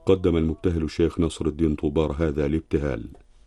قدم المبتهل الشيخ نصر الدين طوبار هذا الابتهال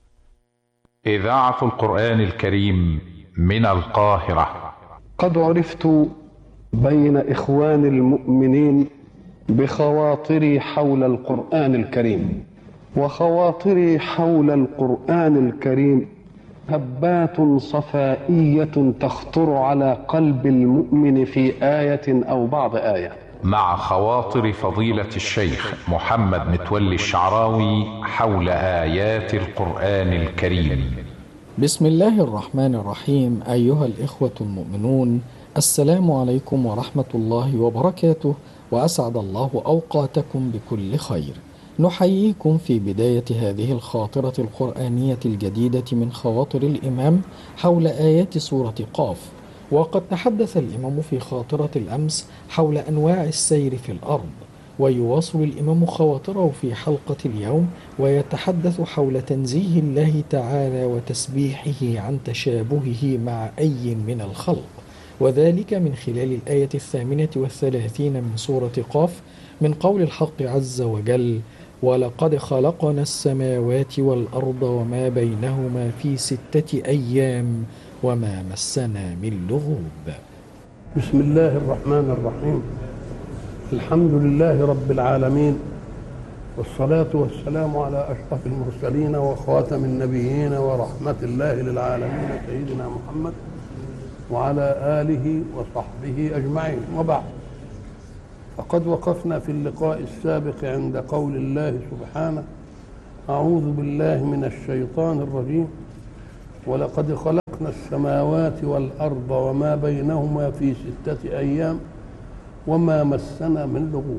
إذاعة القرآن الكريم من القاهرة قد عرفت بين إخوان المؤمنين بخواطري حول القرآن الكريم وخواطري حول القرآن الكريم هبات صفائية تخطر على قلب المؤمن في آية أو بعض آية مع خواطر فضيلة الشيخ محمد متولي الشعراوي حول آيات القرآن الكريم بسم الله الرحمن الرحيم أيها الإخوة المؤمنون السلام عليكم ورحمة الله وبركاته وأسعد الله أوقاتكم بكل خير نحييكم في بداية هذه الخاطرة القرآنية الجديدة من خواطر الإمام حول آيات سورة قاف وقد تحدث الإمام في خاطرة الأمس حول أنواع السير في الأرض ويواصل الإمام خواطره في حلقة اليوم ويتحدث حول تنزيه الله تعالى وتسبيحه عن تشابهه مع أي من الخلق وذلك من خلال الآية الثامنة والثلاثين من سورة قاف من قول الحق عز وجل ولقد خلقنا السماوات والأرض وما بينهما في ستة أيام وما مسنا من لغوب بسم الله الرحمن الرحيم الحمد لله رب العالمين والصلاة والسلام على أشرف المرسلين وخاتم النبيين ورحمة الله للعالمين سيدنا محمد وعلى آله وصحبه أجمعين وبعد فقد وقفنا في اللقاء السابق عند قول الله سبحانه أعوذ بالله من الشيطان الرجيم ولقد خلقنا السماوات والأرض وما بينهما في ستة أيام وما مسنا من لغوب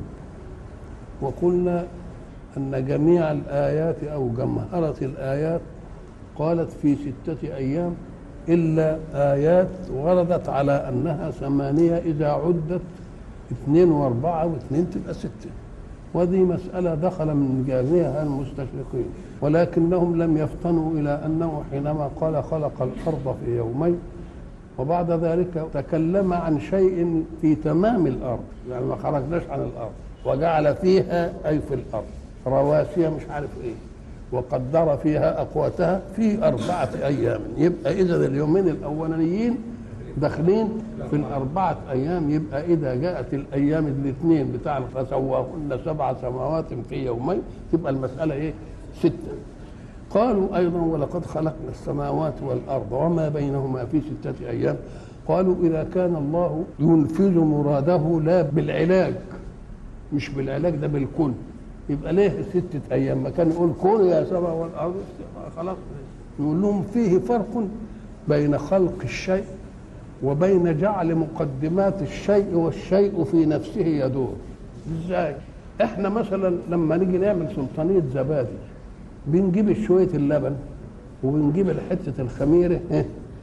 وقلنا أن جميع الآيات أو جمهرة الآيات قالت في ستة أيام إلا آيات وردت على أنها ثمانية إذا عدت اثنين وأربعة واثنين تبقى ستة وهذه مسألة دخل من جميعها المستشرقين ولكنهم لم يفطنوا إلى أنه حينما قال خلق الأرض في يومين وبعد ذلك تكلم عن شيء في تمام الأرض يعني ما خرجناش عن الأرض وجعل فيها أي في الأرض رواسي مش عارف إيه وقدر فيها أقواتها في أربعة أيام يبقى إذا اليومين الأولانيين داخلين في الأربعة أيام يبقى إذا جاءت الأيام الاثنين بتاع فسواهن سبع سماوات في يومين تبقى المسألة إيه؟ ستة قالوا أيضا ولقد خلقنا السماوات والأرض وما بينهما في ستة أيام قالوا إذا كان الله ينفذ مراده لا بالعلاج مش بالعلاج ده بالكل يبقى ليه ستة أيام ما كان يقول كونوا يا سماء والأرض خلاص يقول لهم فيه فرق بين خلق الشيء وبين جعل مقدمات الشيء والشيء في نفسه يدور ازاي احنا مثلا لما نيجي نعمل سلطانيه زبادي بنجيب شويه اللبن وبنجيب حته الخميره اه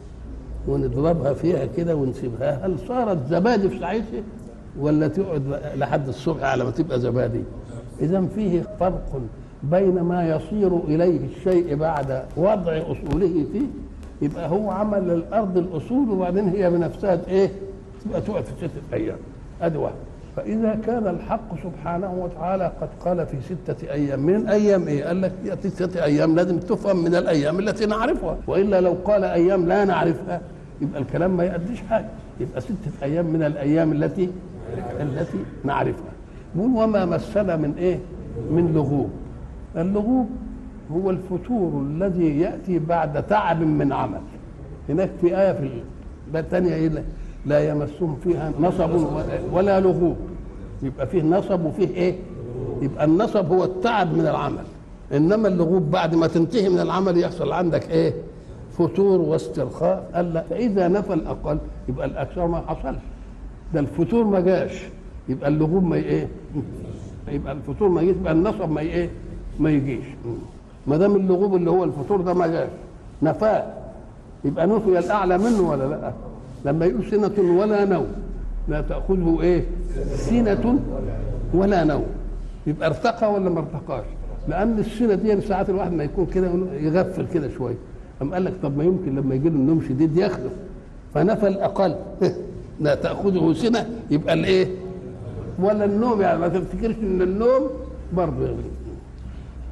ونضربها فيها كده ونسيبها هل صارت زبادي في ساعتها ولا تقعد لحد الصبح على ما تبقى زبادي اذا فيه فرق بين ما يصير اليه الشيء بعد وضع اصوله فيه يبقى هو عمل للارض الاصول وبعدين هي بنفسها ايه؟ تبقى تقعد في سته ايام ادي واحد فاذا كان الحق سبحانه وتعالى قد قال في سته ايام من ايام ايه؟ قال لك ياتي سته ايام لازم تفهم من الايام التي نعرفها والا لو قال ايام لا نعرفها يبقى الكلام ما يأديش حاجه يبقى سته ايام من الايام التي التي نعرفها بيقول وما مسنا من ايه؟ من لغوب اللغوب هو الفتور الذي ياتي بعد تعب من عمل هناك في ايه في الثانيه ايه لا يمسهم فيها نصب ولا لغوب يبقى فيه نصب وفيه ايه يبقى النصب هو التعب من العمل انما اللغوب بعد ما تنتهي من العمل يحصل عندك ايه فتور واسترخاء قال لا فاذا نفى الاقل يبقى الاكثر ما حصلش ده الفتور ما جاش يبقى اللغوب ما ايه يبقى الفتور ما يجيش يبقى النصب ما ايه ما يجيش ما دام اللغوب اللي هو الفطور ده ما جاش نفاه يبقى نفي الاعلى منه ولا لا لما يقول سنة ولا نوم لا تأخذه ايه سنة ولا نوم يبقى ارتقى ولا ما ارتقاش لأن السنة دي ساعات الواحد ما يكون كده يغفل كده شوية أم قال لك طب ما يمكن لما يجي له النوم شديد يخلف فنفى الأقل لا تأخذه سنة يبقى الايه ولا النوم يعني ما تفتكرش ان النوم برضه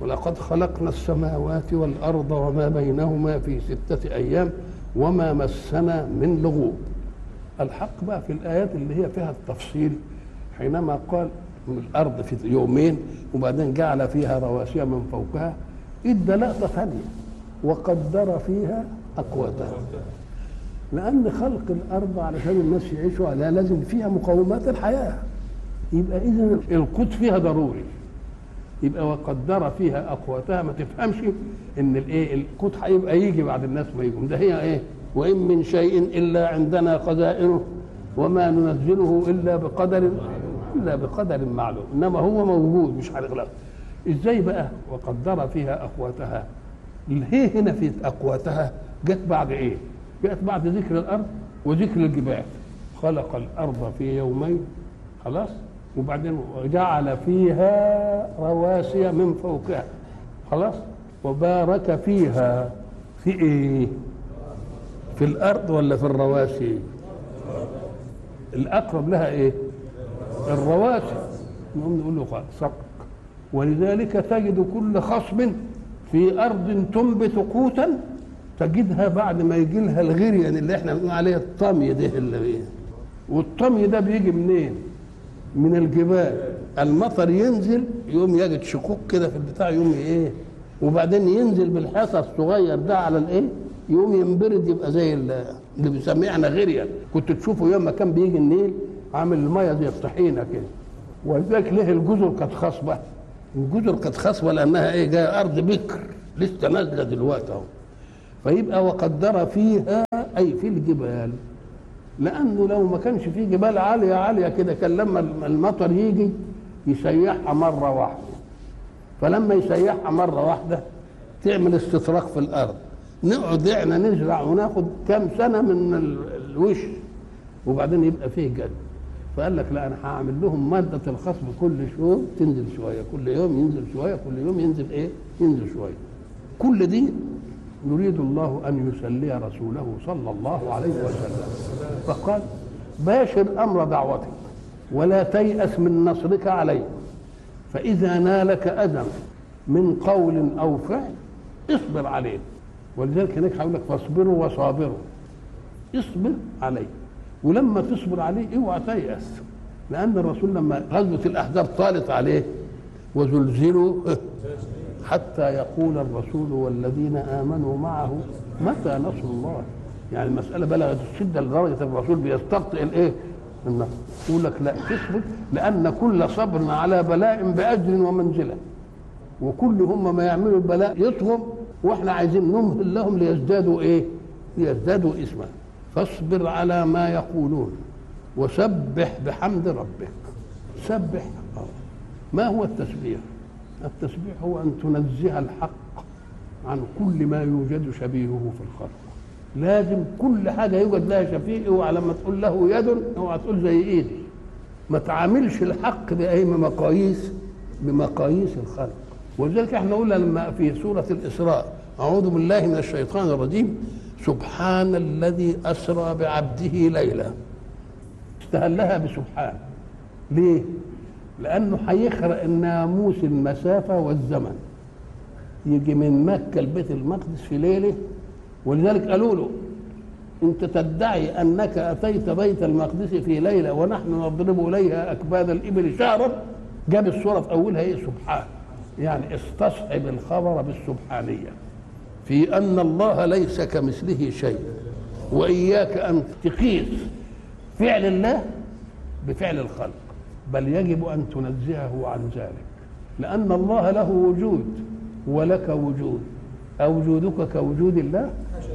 ولقد خلقنا السماوات والأرض وما بينهما في ستة أيام وما مسنا من لغوب الحق بقى في الآيات اللي هي فيها التفصيل حينما قال من الأرض في يومين وبعدين جعل فيها رواسي من فوقها ادى لقطة ثانية وقدر فيها أقواتها لأن خلق الأرض علشان الناس يعيشوا عليها لازم فيها مقومات الحياة يبقى إذا القوت فيها ضروري يبقى وقدر فيها أقواتها ما تفهمش إن الإيه القوت هيبقى يجي بعد الناس ما يجوا ده هي إيه وإن من شيء إلا عندنا خزائنه وما ننزله إلا بقدر إلا بقدر معلوم إنما هو موجود مش هنغلق إزاي بقى وقدر فيها أقواتها هي هنا في أقواتها جت بعد إيه جت بعد ذكر الأرض وذكر الجبال خلق الأرض في يومين خلاص وبعدين جعل فيها رواسي من فوقها خلاص وبارك فيها في ايه في الارض ولا في الرواسي الاقرب لها ايه الرواسي نقوم نقول له صدق ولذلك تجد كل خصب في ارض تنبت قوتا تجدها بعد ما يجي لها الغريان اللي احنا بنقول عليه الطمي ده اللي بيه. والطمي ده بيجي منين؟ من الجبال المطر ينزل يقوم يجد شقوق كده في البتاع يقوم ايه وبعدين ينزل بالحصى الصغير ده على الايه يقوم ينبرد يبقى زي اللي بنسميه احنا غريا كنت تشوفه يوم ما كان بيجي النيل عامل الميه زي الطحينه كده ولذلك ليه الجزر كانت خصبه الجزر كانت خصبه لانها ايه جايه ارض بكر لسه نازله دلوقتي اهو فيبقى وقدر فيها اي في الجبال لانه لو ما كانش فيه جبال عاليه عاليه كده كان لما المطر يجي يسيحها مره واحده فلما يسيحها مره واحده تعمل استطراق في الارض نقعد احنا نزرع وناخد كام سنه من الوش وبعدين يبقى فيه جد فقال لك لا انا هعمل لهم ماده الخصب كل يوم تنزل شويه كل يوم ينزل شويه كل يوم ينزل ايه ينزل شويه كل دي يريد الله ان يسلي رسوله صلى الله عليه وسلم فقال باشر امر دعوتك ولا تيأس من نصرك عليه فإذا نالك أذى من قول أو فعل اصبر عليه ولذلك هناك هيقول لك فاصبروا وصابروا اصبر عليه ولما تصبر عليه اوعى تيأس لأن الرسول لما غزوة الأحزاب طالت عليه وزلزلوا حتى يقول الرسول والذين آمنوا معه متى نصر الله يعني المسألة بلغت الشدة لدرجة الرسول بيستبطئ الإيه؟ النصر يقول لك لا تصبر لأن كل صبر على بلاء بأجر ومنزلة وكل هم ما يعملوا البلاء يطغم واحنا عايزين نمهل لهم ليزدادوا ايه؟ ليزدادوا اسما فاصبر على ما يقولون وسبح بحمد ربك سبح ما هو التسبيح؟ التسبيح هو ان تنزه الحق عن كل ما يوجد شبيهه في الخلق لازم كل حاجه يوجد لها شفيع اوعى لما تقول له يد اوعى تقول زي ايدي ما تعاملش الحق باي مقاييس بمقاييس الخلق ولذلك احنا قلنا لما في سوره الاسراء اعوذ بالله من الشيطان الرجيم سبحان الذي اسرى بعبده ليلا استهلها بسبحان ليه؟ لانه هيخرق الناموس المسافه والزمن يجي من مكه لبيت المقدس في ليله ولذلك قالوا له انت تدعي انك اتيت بيت المقدس في ليله ونحن نضرب اليها اكباد الابل شهرا جاب الصوره في اولها ايه سبحان يعني استصحب الخبر بالسبحانيه في ان الله ليس كمثله شيء واياك ان تقيس فعل الله بفعل الخلق بل يجب ان تنزهه عن ذلك لان الله له وجود ولك وجود أوجودك كوجود الله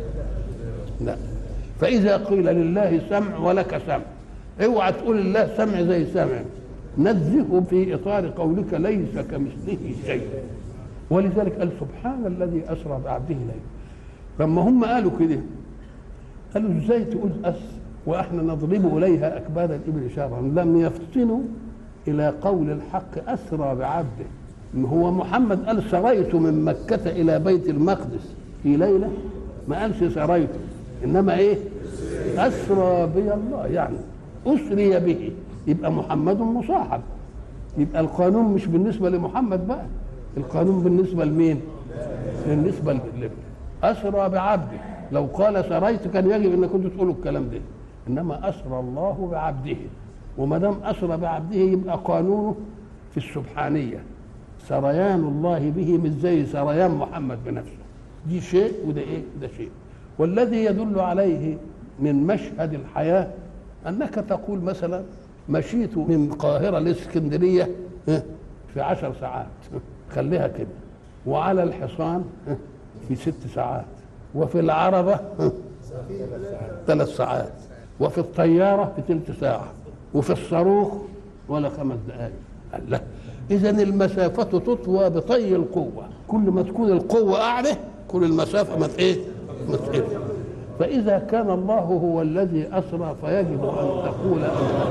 لا فإذا قيل لله سمع ولك سمع اوعى تقول الله سمع زي سمع نزهه في إطار قولك ليس كمثله شيء ولذلك قال سبحان الذي أسرى بعبده ليلا لما هم قالوا كده قالوا ازاي تقول أس واحنا نضرب اليها اكباد الابل شهرا لم يفطنوا الى قول الحق اسرى بعبده ان هو محمد قال سريت من مكة إلى بيت المقدس في ليلة ما قالش سريت إنما إيه أسرى بي الله يعني أسري به يبقى محمد مصاحب يبقى القانون مش بالنسبة لمحمد بقى القانون بالنسبة لمين بالنسبة للابن أسرى بعبده لو قال سريت كان يجب أن كنت تقولوا الكلام ده إنما أسرى الله بعبده وما دام أسرى بعبده يبقى قانونه في السبحانية سريان الله به مش زي سريان محمد بنفسه دي شيء وده ايه ده شيء والذي يدل عليه من مشهد الحياة أنك تقول مثلا مشيت من القاهرة لإسكندرية ها، في عشر ساعات خليها كده وعلى الحصان ها، في ست ساعات وفي العربة ها، ثلاث ساعات وفي الطيارة في ثلث ساعة وفي الصاروخ ولا خمس دقائق قال لا إذا المسافة تطوى بطي القوة كل ما تكون القوة أعلى كل المسافة ما ت- إيه ما تقل فإذا كان الله هو الذي أسرى فيجب أن تقول أنت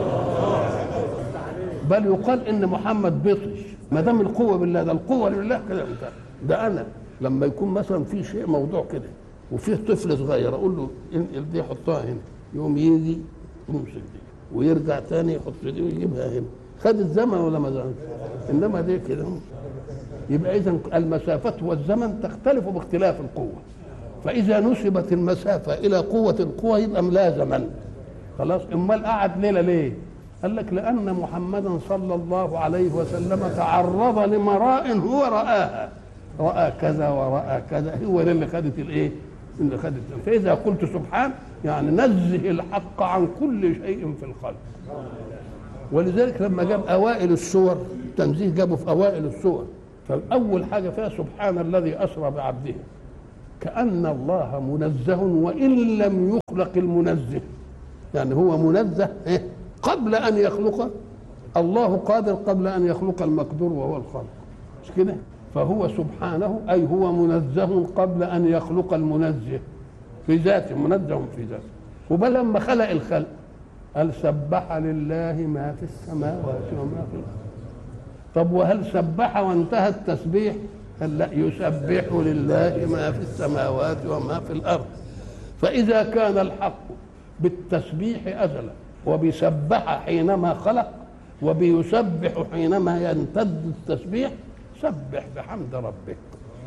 بل يقال ان محمد بطش ما دام القوه بالله ده القوه لله كده انت ده انا لما يكون مثلا في شيء موضوع كده وفيه طفل صغير اقول له انقل دي حطها هنا يقوم يجي يمسك دي ويرجع تاني يحط دي ويجيبها هنا خد الزمن ولا ما زمن انما دي كده يبقى اذا المسافه والزمن تختلف باختلاف القوه فاذا نسبت المسافه الى قوه القوه يبقى لا زمن خلاص امال قعد ليله ليه قال لك لان محمدا صلى الله عليه وسلم تعرض لمراء هو راها راى كذا وراى كذا هو ده اللي خدت الايه اللي خدت فاذا قلت سبحان يعني نزه الحق عن كل شيء في الخلق ولذلك لما جاب اوائل السور التنزيه جابه في اوائل السور فاول حاجه فيها سبحان الذي اسرى بعبده كان الله منزه وان لم يخلق المنزه يعني هو منزه إيه؟ قبل ان يخلق الله قادر قبل ان يخلق المقدور وهو الخالق مش كده فهو سبحانه اي هو منزه قبل ان يخلق المنزه في ذاته منزه في ذاته وبل لما خلق الخلق قال سبح لله ما في السماوات وما في الارض طب وهل سبح وانتهى التسبيح قال لا يسبح لله ما في السماوات وما في الارض فاذا كان الحق بالتسبيح ازلا وبيسبح حينما خلق وبيسبح حينما يمتد التسبيح سبح بحمد ربك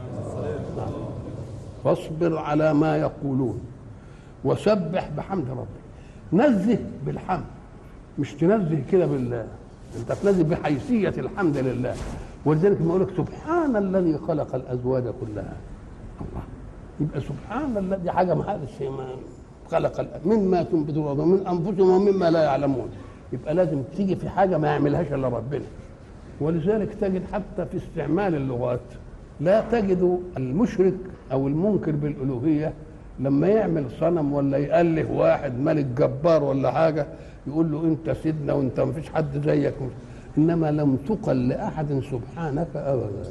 واصبر على ما يقولون وسبح بحمد ربك نزه بالحمد مش تنزه كده بالله انت تنزه بحيثيه الحمد لله ولذلك ما لك سبحان الذي خلق الازواج كلها الله يبقى سبحان الذي حاجه ما هذا الشيء ما خلق ال- مما تنبت الارض ومن انفسهم ومما لا يعلمون يبقى لازم تيجي في حاجه ما يعملهاش الا ربنا ولذلك تجد حتى في استعمال اللغات لا تجد المشرك او المنكر بالالوهيه لما يعمل صنم ولا يأله واحد ملك جبار ولا حاجه يقول له انت سيدنا وانت ما فيش حد زيك انما لم تقل لاحد سبحانك ابدا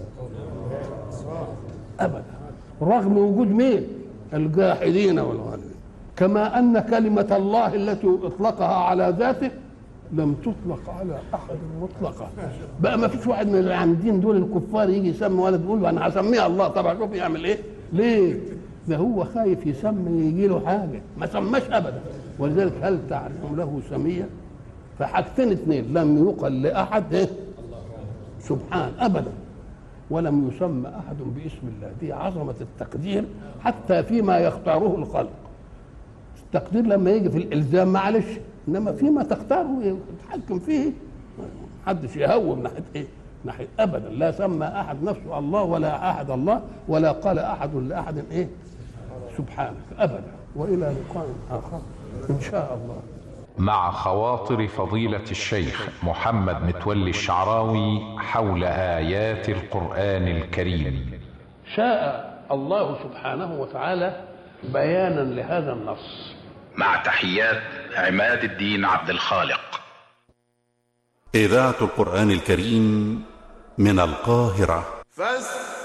ابدا رغم وجود مين الجاحدين والغالبين كما ان كلمه الله التي اطلقها على ذاته لم تطلق على احد مطلقا بقى ما فيش واحد من اللي عندين دول الكفار يجي يسمي ولد يقول له انا هسميها الله طبعا شوف يعمل ايه ليه ده هو خايف يسمي يجي له حاجه ما سماش ابدا ولذلك هل تعلم له سميه فحاجتين اثنين لم يقل لاحد ايه سبحان ابدا ولم يسمى احد باسم الله دي عظمه التقدير حتى فيما يختاره الخلق التقدير لما يجي في الالزام معلش انما فيما تختاره يتحكم فيه محدش يهوم ناحيه ايه ناحيه ابدا لا سمى احد نفسه الله ولا احد الله ولا قال احد لاحد ايه سبحانك ابدا والى لقاء اخر ان شاء الله مع خواطر فضيلة الشيخ محمد متولي الشعراوي حول آيات القرآن الكريم شاء الله سبحانه وتعالى بيانا لهذا النص مع تحيات عماد الدين عبد الخالق إذاعة القرآن الكريم من القاهرة فاستمعوا